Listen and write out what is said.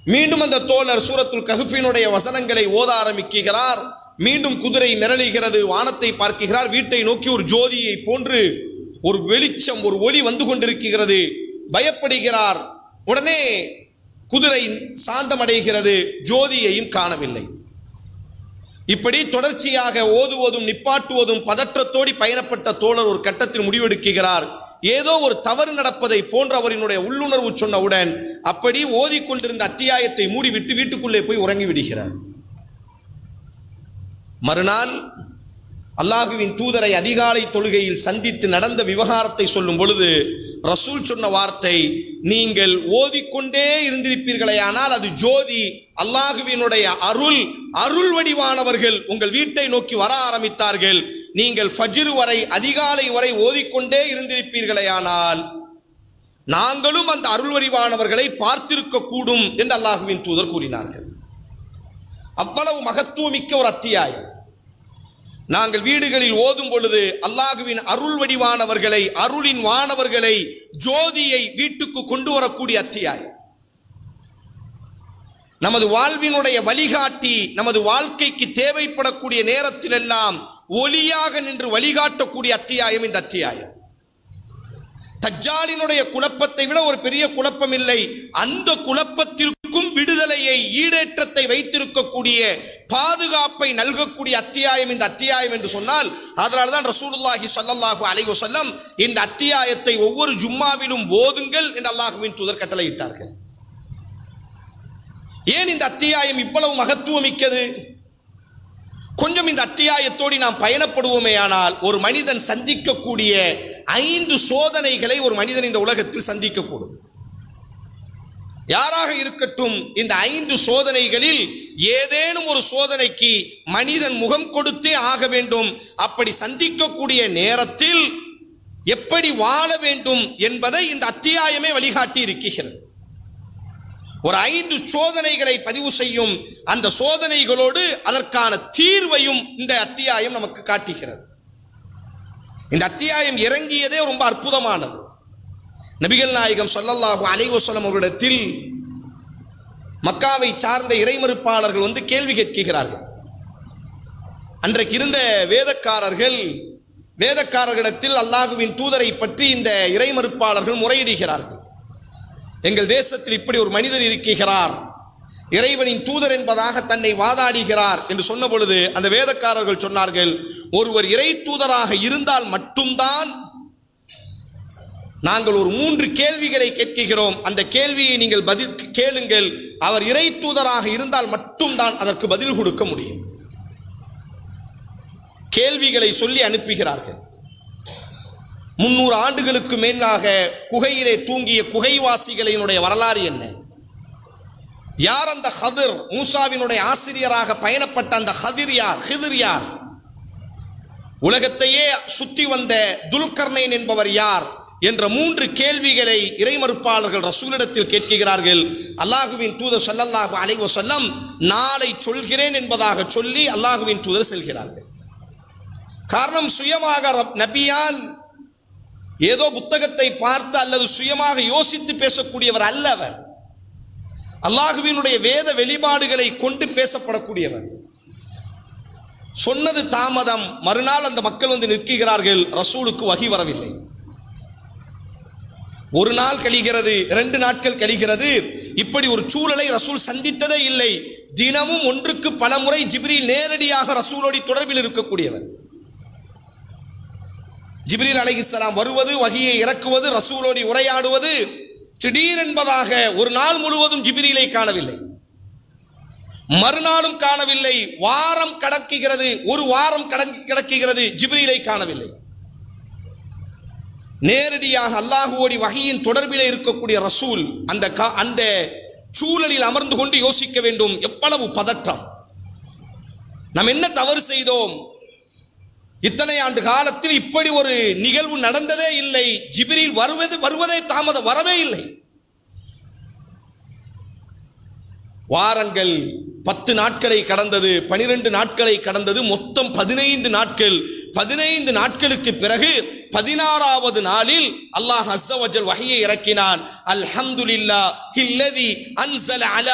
மீண்டும் அந்த தோழர் சூரத்துல் கஹ்ஃபினுடைய வசனங்களை ஓத ஆரம்பிக்கிறார் மீண்டும் குதிரை மிரளுகிறது வானத்தை பார்க்கிறார் வீட்டை நோக்கி ஒரு ஜோதியை போன்று ஒரு வெளிச்சம் ஒரு ஒளி வந்து கொண்டிருக்கிறது பயப்படுகிறார் உடனே குதிரை சாந்தமடைகிறது ஜோதியையும் காணவில்லை இப்படி தொடர்ச்சியாக ஓதுவதும் நிப்பாட்டுவதும் பதற்றத்தோடி பயணப்பட்ட தோழர் ஒரு கட்டத்தில் முடிவெடுக்கிறார் ஏதோ ஒரு தவறு நடப்பதை போன்ற அவரினுடைய உள்ளுணர்வு சொன்னவுடன் அப்படி ஓதிக்கொண்டிருந்த அத்தியாயத்தை மூடிவிட்டு வீட்டுக்குள்ளே போய் உறங்கி விடுகிறார் மறுநாள் அல்லாஹுவின் தூதரை அதிகாலை தொழுகையில் சந்தித்து நடந்த விவகாரத்தை சொல்லும் பொழுது ரசூல் சொன்ன வார்த்தை நீங்கள் ஓதிக்கொண்டே இருந்திருப்பீர்களே ஆனால் அது ஜோதி அல்லாஹுவினுடைய அருள் அருள் வடிவானவர்கள் உங்கள் வீட்டை நோக்கி வர ஆரம்பித்தார்கள் நீங்கள் ஃபஜ்ர் வரை அதிகாலை வரை ஓதிக்கொண்டே இருந்திருப்பீர்களே ஆனால் நாங்களும் அந்த அருள் வடிவானவர்களை பார்த்திருக்க கூடும் என்று அல்லாஹுவின் தூதர் கூறினார்கள் அவ்வளவு மகத்துவமிக்க ஒரு அத்தியாயம் நாங்கள் வீடுகளில் ஓதும் பொழுது அல்லாஹுவின் அருள் வடிவானவர்களை அருளின் வானவர்களை ஜோதியை வீட்டுக்கு கொண்டு வரக்கூடிய அத்தியாயம் நமது வாழ்வினுடைய வழிகாட்டி நமது வாழ்க்கைக்கு தேவைப்படக்கூடிய நேரத்திலெல்லாம் ஒளியாக நின்று வழிகாட்டக்கூடிய அத்தியாயம் இந்த அத்தியாயம் தஜ்ஜாலினுடைய குழப்பத்தை விட ஒரு பெரிய குழப்பம் இல்லை அந்த குழப்பத்திற்கும் விடுதலையை ஈடேற்றத்தை வைத்திருக்கக்கூடிய பாதுகாப்பை நல்கக்கூடிய அத்தியாயம் இந்த அத்தியாயம் என்று சொன்னால் அதனால தான் ரசூலுல்லாஹி ஸல்லல்லாஹு அலைஹி வஸல்லம் இந்த அத்தியாயத்தை ஒவ்வொரு ஜும்மாவிலும் ஓதுங்கள் என்று அல்லாஹுவின் தூதர் கட்டளையிட்டார்கள் ஏன் இந்த அத்தியாயம் இவ்வளவு மகத்துவமிக்கது கொஞ்சம் இந்த அத்தியாயத்தோடு நாம் பயணப்படுவோமே ஆனால் ஒரு மனிதன் சந்திக்கக்கூடிய ஐந்து சோதனைகளை ஒரு மனிதன் இந்த உலகத்தில் சந்திக்கக்கூடும் யாராக இருக்கட்டும் இந்த ஐந்து சோதனைகளில் ஏதேனும் ஒரு சோதனைக்கு மனிதன் முகம் கொடுத்தே ஆக வேண்டும் அப்படி சந்திக்கக்கூடிய நேரத்தில் எப்படி வாழ வேண்டும் என்பதை இந்த அத்தியாயமே வழிகாட்டி இருக்கிறது ஒரு ஐந்து சோதனைகளை பதிவு செய்யும் அந்த சோதனைகளோடு அதற்கான தீர்வையும் இந்த அத்தியாயம் நமக்கு காட்டுகிறது இந்த அத்தியாயம் இறங்கியதே ரொம்ப அற்புதமானது நபிகள் நாயகம் ஸல்லல்லாஹு அலைஹி வஸல்லம் அவரிடத்தில் மக்காவை சார்ந்த இறைமறுப்பாளர்கள் வந்து கேள்வி கேட்கிறார்கள் அன்றைக்கு இருந்த வேதக்காரர்கள் வேதக்காரர்களிடத்தில் அல்லாஹுவின் தூதரை பற்றி இந்த இறைமறுப்பாளர்கள் முறையிடுகிறார்கள் எங்கள் தேசத்தில் இப்படி ஒரு மனிதர் இருக்கிறார் இறைவனின் தூதர் என்பதாக தன்னை வாதாடுகிறார் என்று சொன்ன பொழுது அந்த வேதக்காரர்கள் சொன்னார்கள் ஒருவர் இறை தூதராக இருந்தால் மட்டும்தான் நாங்கள் ஒரு மூன்று கேள்விகளை கேட்கிறோம் அந்த கேள்வியை நீங்கள் பதில் கேளுங்கள் அவர் இறை தூதராக இருந்தால் மட்டும்தான் அதற்கு பதில் கொடுக்க முடியும் கேள்விகளை சொல்லி அனுப்புகிறார்கள் முன்னூறு ஆண்டுகளுக்கு மேலாக குகையிலே தூங்கிய குகைவாசிகளினுடைய வரலாறு என்ன யார் அந்த ஹதிர் மூசாவினுடைய ஆசிரியராக பயணப்பட்ட அந்த ஹதிர் யார் ஹிதிர் யார் உலகத்தையே சுத்தி வந்த துல்கர்னைன் என்பவர் யார் என்ற மூன்று கேள்விகளை இறைமறுப்பாளர்கள் ரசூலிடத்தில் கேட்கிறார்கள் அல்லாஹுவின் தூதர் ஸல்லல்லாஹு அலைஹி வஸல்லம் நாளை சொல்கிறேன் என்பதாக சொல்லி அல்லாஹுவின் தூதர் செல்கிறார்கள் காரணம் சுயமாக ரப்- நபியால் ஏதோ புத்தகத்தை பார்த்து அல்லது சுயமாக யோசித்து பேசக்கூடியவர் அல்ல அவர் அல்லாஹுவினுடைய வேத வெளிப்பாடுகளை கொண்டு பேசப்படக்கூடியவர் சொன்னது தாமதம் மறுநாள் அந்த மக்கள் வந்து நிற்கிறார்கள் ரசூலுக்கு வகி வரவில்லை ஒரு நாள் கழிகிறது இரண்டு நாட்கள் கழிகிறது இப்படி ஒரு சூழலை ரசூல் சந்தித்ததே இல்லை தினமும் ஒன்றுக்கு பல முறை ஜிப்ரீல் நேரடியாக ரசூலோடி தொடர்பில் இருக்கக்கூடியவர் ஜிப்ரீல் அலைஹிஸ்ஸலாம் வருவது வகியை இறக்குவது ரசூலோடி உரையாடுவது திடீர் என்பதாக ஒரு நாள் முழுவதும் ஜிப்ரீலை காணவில்லை மறுநாளும் காணவில்லை வாரம் கடக்குகிறது ஒரு வாரம் கடந்து கிடக்குகிறது ஜிப்ரீலை காணவில்லை நேரடியாக அல்லாஹுவோடி வகையின் தொடர்பிலே இருக்கக்கூடிய ரசூல் அந்த கா- அந்த சூழலில் அமர்ந்து கொண்டு யோசிக்க வேண்டும் எவ்வளவு பதற்றம் நாம் என்ன தவறு செய்தோம் இத்தனை ஆண்டு காலத்தில் இப்படி ஒரு நிகழ்வு நடந்ததே இல்லை ஜிப்ரீல் வருவது வருவதே தாமதம் வரவே இல்லை வாரங்கள் பத்து நாட்களை கடந்தது பனிரெண்டு நாட்களை கடந்தது மொத்தம் பதினைந்து நாட்கள் பதினைந்து நாட்களுக்கு பிறகு பதினாறாவது நாளில் அல்லாஹ் அஸ்ஸவஜல் வஹையை இறக்கினான் அல்ஹம்துலில்லாஹ் ஹில்லதி அன்ஸல அலா